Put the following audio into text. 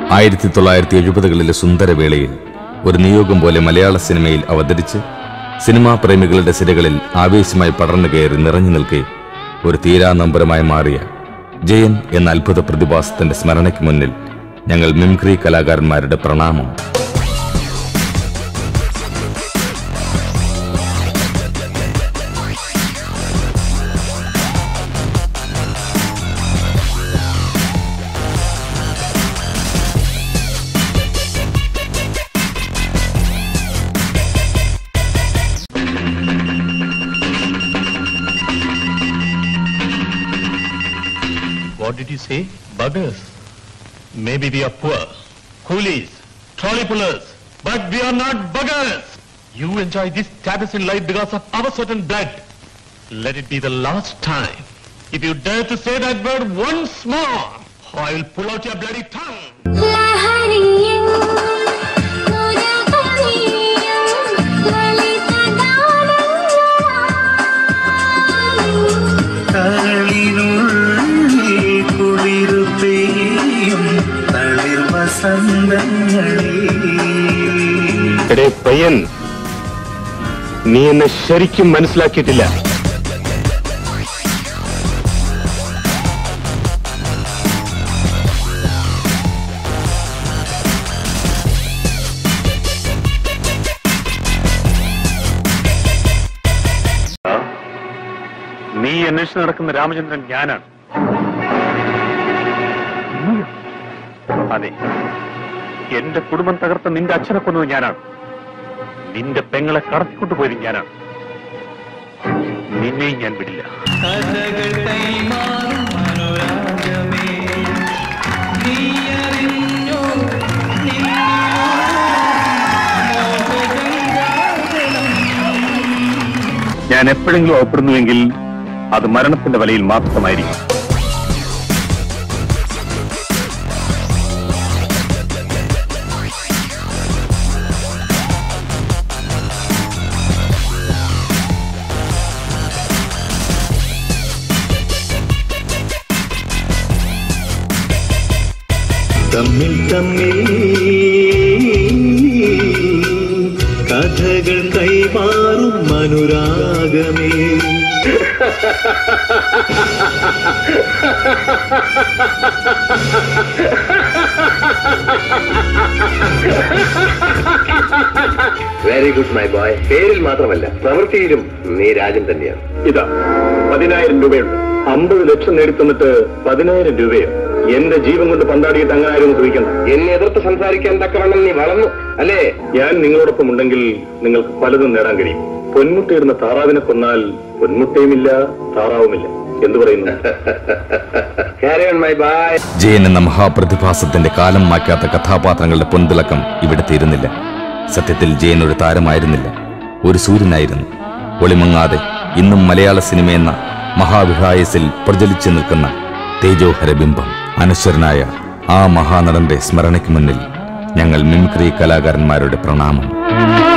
ആയിരത്തി തൊള്ളായിരത്തി എഴുപതുകളിലെ സുന്ദരവേളയിൽ ഒരു നിയോഗം പോലെ മലയാള സിനിമയിൽ അവതരിച്ച് സിനിമാ പ്രേമികളുടെ സിരകളിൽ ആവേശമായി പടർന്നു കയറി നിറഞ്ഞു നിൽക്കെ ഒരു തീരാനമ്പരമായി മാറിയ ജയൻ എന്ന അത്ഭുത പ്രതിഭാസത്തിന്റെ സ്മരണയ്ക്ക് മുന്നിൽ ഞങ്ങൾ മിംക്രി കലാകാരന്മാരുടെ പ്രണാമം What did you say? Buggers. Maybe we are poor. Coolies. Trolley pullers. But we are not buggers. You enjoy this status in life because of our certain blood. Let it be the last time. If you dare to say that word once more, I will pull out your bloody tongue. ലഹരിയും മുരഹരിയും ലളിതഗാനങ്ങളായി കളിനുള്ളിൽ കുളിരു പെയ്യും തളിർ വസന്തങ്ങളിൽ എടേ പയ്യൻ നീ എന്നെ ശരിക്കും മനസ്സിലാക്കിയിട്ടില്ല നീ അന്വേഷിച്ച് നടക്കുന്ന രാമചന്ദ്രൻ ഞാനാണ് നീയോ? അതെ എന്റെ കുടുംബം തകർത്ത നിന്റെ അച്ഛനെ കൊന്നത് ഞാനാണ് നിന്റെ പെങ്ങളെ കടത്തിക്കൊണ്ടുപോയത് ഞാനാണ് നിന്നെയും ഞാൻ വിടില്ല കഥകൾ കൈമാറും അനുരാഗമേ നീയറിഞ്ഞോ ഞാൻ എപ്പോഴെങ്കിലും അകപ്പെടുന്നുവെങ്കിൽ അത് മരണത്തിന്റെ വലയിൽ മാത്രമായിരിക്കും തമ്മിൽ തമ്മിൽ കഥകൾ കൈമാറും അനുരാഗമേ വെരി ഗുഡ് മൈ ബോയ് പേരിൽ മാത്രമല്ല പ്രവൃത്തിയിലും നീ രാജൻ തന്നെയാണ് ഇതാ പതിനായിരം രൂപയുണ്ട് അമ്പത് ലക്ഷം നേടിത്തന്നിട്ട് പതിനായിരം രൂപയോ എന്റെ ജീവൻ കൊണ്ട് പന്താടിയിട്ട് അങ്ങനെ ആരും ചോദിക്കണം എന്നെ എതിർത്ത് സംസാരിക്കാൻ തക്കവണ്ണം നീ വളർന്നു അല്ലേ ഞാൻ നിങ്ങളോടൊപ്പം ഉണ്ടെങ്കിൽ നിങ്ങൾക്ക് പലതും നേടാൻ കഴിയും പൊന്മുട്ടയിടുന്ന താറാവിനെ കൊന്നാൽ പൊന്മുട്ടയുമില്ല താറാവുമില്ല എന്തു പറയുന്നു carry on my boy Jayan എന്ന മഹാപ്രതിഭാസത്തിന്റെ കാലം മാറ്റാത്ത കഥാപാത്രങ്ങളുടെ പൊൻതിളക്കം ഇവിടെ തീരുന്നില്ല സത്യത്തിൽ ജയൻ ഒരു താരമായിരുന്നില്ല ഒരു സൂര്യനായിരുന്നു ഒളിമങ്ങാതെ ഇന്നും മലയാള സിനിമയെന്ന മഹാവിഹായസിൽ പ്രചലിച്ചു നിൽക്കുന്ന തേജോഹര ബിംബം അനശ്വരനായ ആ മഹാനടന്റെ സ്മരണയ്ക്ക് മുന്നിൽ ഞങ്ങൾ മിമിക്രി കലാകാരന്മാരുടെ പ്രണാമം